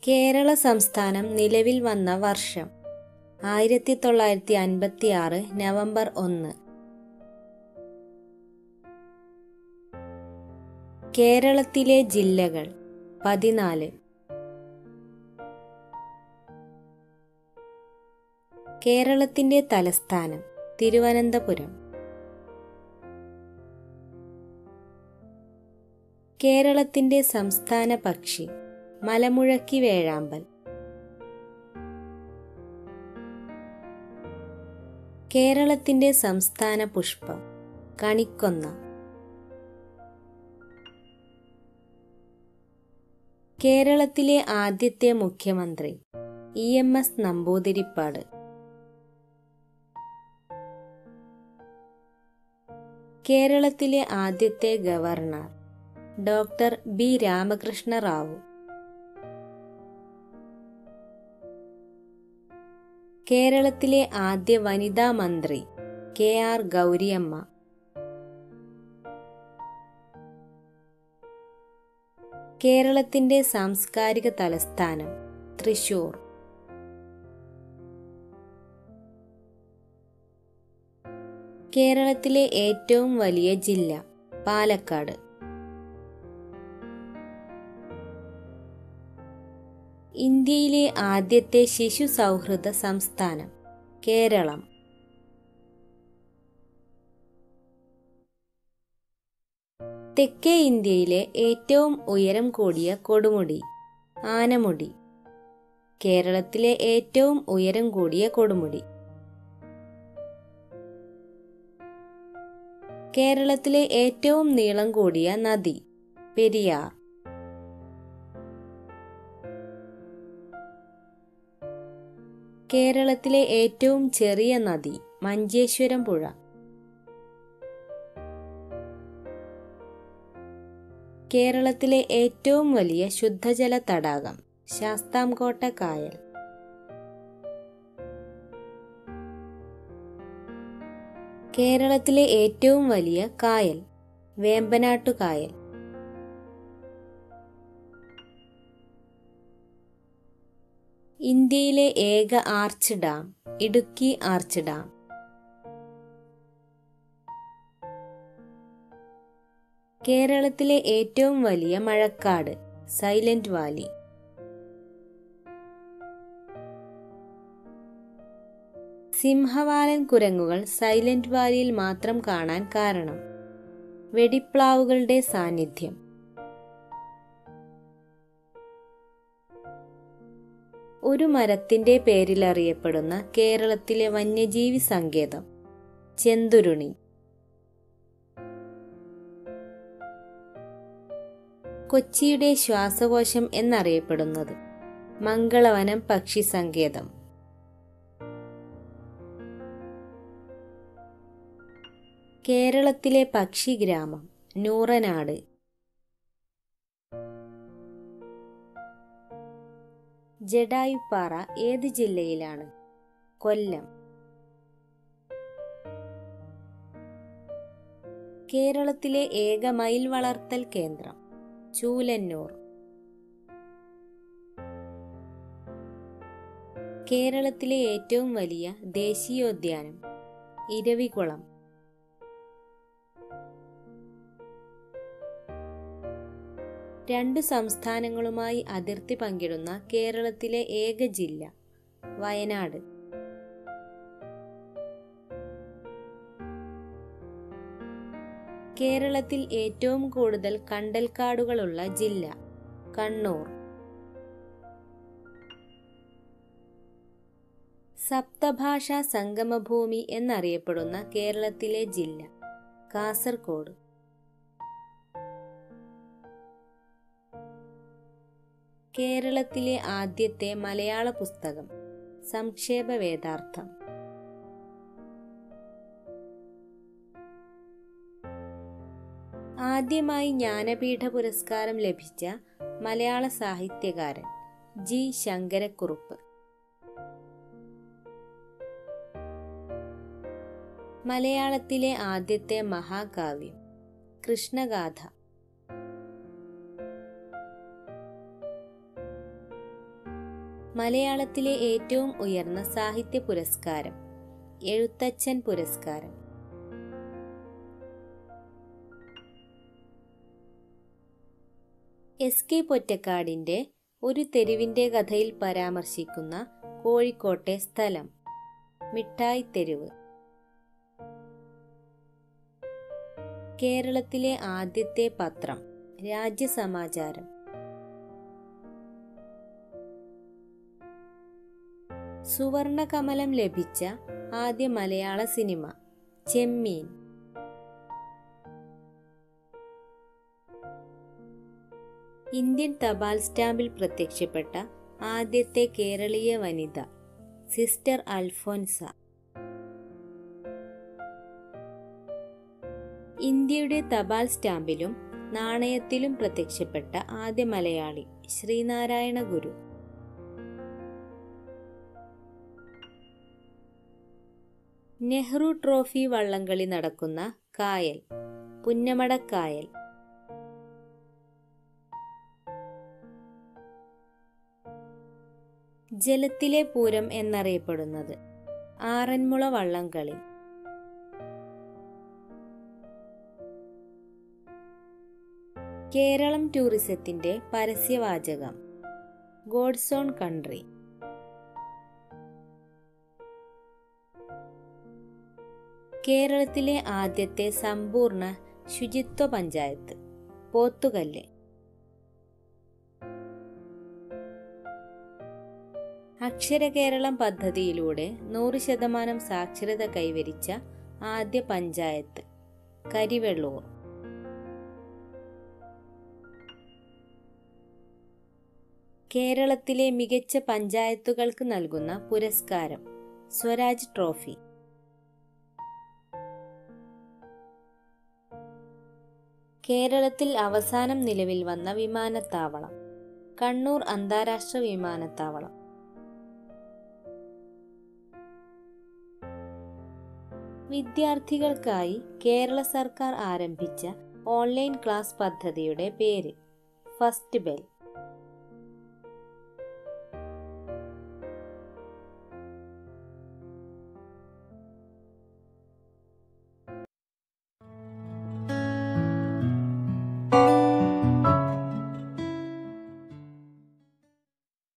കേരള സംസ്ഥാനം നിലവിൽ വന്ന വർഷം ആയിരത്തി തൊള്ളായിരത്തി അൻപത്തി ആറ് നവംബർ ഒന്ന് കേരളത്തിലെ ജില്ലകൾ പതിനാല് കേരളത്തിന്റെ തലസ്ഥാനം തിരുവനന്തപുരം കേരളത്തിന്റെ സംസ്ഥാന പക്ഷി മലമുഴക്കി വേഴാമ്പൽ കേരളത്തിന്റെ സംസ്ഥാന പുഷ്പം കണിക്കൊന്ന കേരളത്തിലെ ആദ്യത്തെ മുഖ്യമന്ത്രി ഇ എം എസ് നമ്പൂതിരിപ്പാട് കേരളത്തിലെ ആദ്യത്തെ governor doctor B Ramakrishna Rao കേരളത്തിലെ ആദ്യ വനിതാ മന്ത്രി കെ ആർ ഗൗരിയമ്മ കേരളത്തിന്റെ സാംസ്കാരിക തലസ്ഥാനം തൃശൂർ കേരളത്തിലെ ഏറ്റവും വലിയ ജില്ല പാലക്കാട് ഇന്ത്യയിലെ ആദ്യത്തെ ശിശു സൗഹൃദ സംസ്ഥാനം കേരളം തെക്കേ ഇന്ത്യയിലെ ഏറ്റവും ഉയരം കൂടിയ കൊടുമുടി ആനമുടി കേരളത്തിലെ ഏറ്റവും ഉയരം കൂടിയ കൊടുമുടി കേരളത്തിലെ ഏറ്റവും നീളം കൂടിയ നദി പെരിയാർ കേരളത്തിലെ ഏറ്റവും ചെറിയ നദി മഞ്ചേശ്വരം പുഴ കേരളത്തിലെ ഏറ്റവും വലിയ ശുദ്ധജല തടാകം ശാസ്താംകോട്ട കായൽ കേരളത്തിലെ ഏറ്റവും വലിയ കായൽ വേമ്പനാട്ടു കായൽ ഇന്ത്യയിലെ ഏക arch dam Idukki arch dam കേരളത്തിലെ ഏറ്റവും വലിയ മഴക്കാട് സൈലന്റ് വാലി സിംഹവാലൻ കുരങ്ങുകൾ സൈലന്റ് വാലിയിൽ മാത്രം കാണാൻ കാരണം വെടിപ്ലാവുകളുടെ സാന്നിധ്യം ഒരു മരത്തിന്റെ പേരിൽ അറിയപ്പെടുന്ന കേരളത്തിലെ വന്യജീവി സങ്കേതം ചെന്തുരുണി കൊച്ചിയുടെ ശ്വാസകോശം എന്നറിയപ്പെടുന്നത് മംഗളവനം പക്ഷി സങ്കേതം കേരളത്തിലെ പക്ഷിഗ്രാമം നൂറനാട് ജഡായുപ്പാറ ഏത് ജില്ലയിലാണ് കൊല്ലം കേരളത്തിലെ ഏക മയിൽ വളർത്തൽ കേന്ദ്രം ചൂലന്നൂർ കേരളത്തിലെ ഏറ്റവും വലിയ ദേശീയോദ്യാനം ഇരവികുളം രണ്ടു സംസ്ഥാനങ്ങളുമായി അതിർത്തി പങ്കിടുന്ന കേരളത്തിലെ ഏക ജില്ല വയനാട് കേരളത്തിൽ ഏറ്റവും കൂടുതൽ കണ്ടൽക്കാടുകളുള്ള ജില്ല കണ്ണൂർ സപ്തഭാഷാ സംഗമഭൂമി എന്നറിയപ്പെടുന്ന കേരളത്തിലെ ജില്ല കാസർഗോഡ് കേരളത്തിലെ ആദ്യത്തെ മലയാള പുസ്തകം സംക്ഷേപ വേദാർത്ഥം ആദ്യമായി ജ്ഞാനപീഠ പുരസ്കാരം ലഭിച്ച മലയാള സാഹിത്യകാരൻ ജി ശങ്കരക്കുറുപ്പ് മലയാളത്തിലെ ആദ്യത്തെ മഹാകാവ്യം കൃഷ്ണഗാഥ മലയാളത്തിലെ ഏറ്റവും ഉയർന്ന സാഹിത്യ പുരസ്കാരം എഴുത്തച്ഛൻ പുരസ്കാരം എസ് കെ പൊറ്റക്കാടിന്റെ ഒരു തെരുവിന്റെ കഥയിൽ പരാമർശിക്കുന്ന കോഴിക്കോട്ടെ സ്ഥലം മിഠായി തെരുവ് കേരളത്തിലെ ആദ്യത്തെ പത്രം രാജ്യസമാചാരം സുവർണകമലം ലഭിച്ച ആദ്യ മലയാള സിനിമ ചെമ്മീൻ ഇന്ത്യൻ തപാൽ സ്റ്റാമ്പിൽ പ്രത്യക്ഷപ്പെട്ട ആദ്യത്തെ കേരളീയ വനിത സിസ്റ്റർ അൽഫോൻസ ഇന്ത്യയുടെ തപാൽ സ്റ്റാമ്പിലും നാണയത്തിലും പ്രത്യക്ഷപ്പെട്ട ആദ്യ മലയാളി ശ്രീനാരായണ ഗുരു നെഹ്റു ട്രോഫി വള്ളംകളി നടക്കുന്ന കായൽ പുന്നമടക്കായൽ ജലത്തിലെ പൂരം എന്നറിയപ്പെടുന്നത് ആറന്മുള വള്ളംകളി കേരളം ടൂറിസത്തിന്റെ പരസ്യവാചകം ഗോഡ്സ് ഓൺ കൺട്രി കേരളത്തിലെ ആദ്യത്തെ സമ്പൂർണ്ണ ശുചിത്വ പഞ്ചായത്ത് പോത്തുകല്ല് അക്ഷര കേരളം പദ്ധതിയിലൂടെ നൂറ് ശതമാനം സാക്ഷരത കൈവരിച്ച ആദ്യ പഞ്ചായത്ത് കരിവെള്ളൂർ കേരളത്തിലെ മികച്ച പഞ്ചായത്തുകൾക്ക് നൽകുന്ന പുരസ്കാരം സ്വരാജ് ട്രോഫി കേരളത്തിൽ അവസാനം നിലവിൽ വന്ന വിമാനത്താവളം കണ്ണൂർ അന്താരാഷ്ട്ര വിമാനത്താവളം വിദ്യാർത്ഥികൾക്കായി കേരള സർക്കാർ ആരംഭിച്ച ഓൺലൈൻ ക്ലാസ് പദ്ധതിയുടെ പേര് ഫസ്റ്റ് ബെൽ